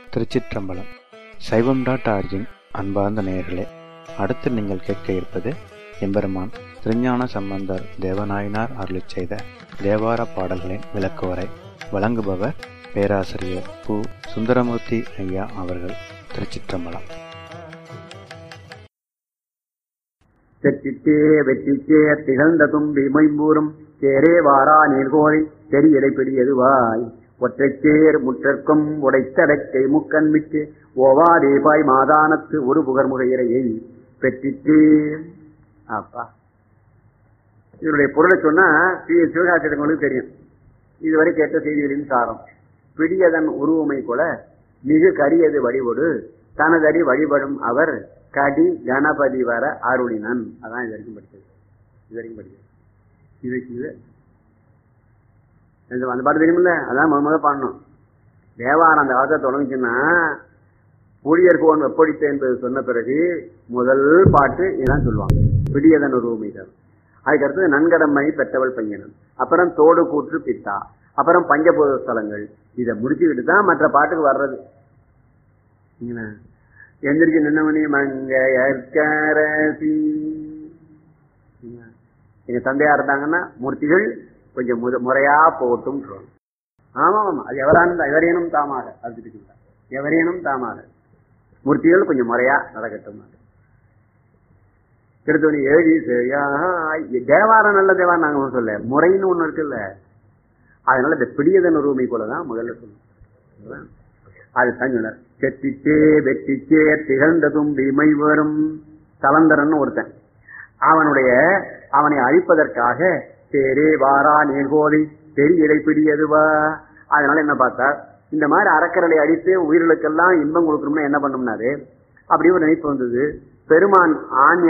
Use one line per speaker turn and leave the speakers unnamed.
திருச்சிற்றம்பலம் சைவம் dot origin அன்பார்ந்த நேயர்களே அடுத்து நீங்கள் கேட்க இருப்பது எம்பெருமான் திருஞான சம்பந்தர் தேவநாயனார் அருளிச் செய்த தேவார பாடல்களின் விளக்குவரை வழங்குபவர் பேராசிரியர் பு சுந்தரமூர்த்தி ஐயா அவர்கள் திருச்சிற்றம்பலம்
செற்றிட்டே வெற்றிச்சே திகழ்ந்த தும்பி மைம்பூரும் சேரே வாரா நீர்கோழி தெரியடை பிடியதுவாய் ஒற்றைச்சேர் முற்றற்கும் உடைத்தடக்கை முக்கண் மிட்டு ஓவாதேபாய் மாதானத்து ஒரு புகர் முகையிறையை பெற்றிட்டே அப்பா இதனுடைய பொருளை சொன்னா சிவகாசிரியங்களுக்கு தெரியும் இதுவரை கேட்ட செய்திகளின் சாரம் பிடியதன் உருவமை போல மிகு கரியது வடிவொடு தனதடி வழிபடும் அவர் கடி கணபதி வர அருளினன் அதான் இது வரைக்கும் படிச்சது இது வரைக்கும் படிச்சது இது இது இந்த அந்த பாட்டு தெரியுமில்ல அதான் முத முத பாடணும் தேவாரம் அந்த காலத்தை தொடங்குச்சுன்னா ஊழியர்கோன் வெப்படித்த என்பது சொன்ன பிறகு முதல் பாட்டு இதுதான் சொல்லுவாங்க பிடியதன் உருவமை தான் அதுக்கு அடுத்தது நன்கடமை பெற்றவள் பையனன் அப்புறம் தோடு கூற்று பித்தா அப்புறம் பஞ்சபூத ஸ்தலங்கள் இதை முடிச்சுக்கிட்டு தான் மற்ற பாட்டுக்கு வர்றது என்ன? எந்திரிச்சு நின்னமணி மங்கையற்கரசி என்ன? எங்க தந்தையா இருந்தாங்கன்னா மூர்த்திகள் கொஞ்சம் முத- முறையா போட்டும் ஆமா ஆமா அது எவரான எவரேனும் தாமாக அது இருக்குங்களா எவரேனும் தாமாக மூர்த்திகள் கொஞ்சம் முறையா நடக்கட்டும் திருத்தணி ஏழி சரியா தேவாரம் நல்ல தேவாரம் நாங்க ஒண்ணும் சொல்ல முறைன்னு ஒண்ணு இருக்குல்ல அதனால இந்த பிடியதன் உரிமை போலதான் முதல்ல சொல்லணும் அது சொன்னார் செட்டிச்சே வெற்றிச்சே திகழ்ந்த தும்பி மை வரும் கலந்தரன் ஒருத்தன் அவனுடைய அவனை அழிப்பதற்காக தேரே வாரா நீர்கோதை பெரிய இடை பிடியதுவா அதனால என்ன பார்த்தார் இந்த மாதிரி அறக்கரலை அடித்து உயிர்களுக்கெல்லாம் இன்பம் கொடுக்கணும்னா என்ன பண்ணோம்னாரு அப்படி ஒரு நினைப்பு வந்தது பெருமான் ஆண்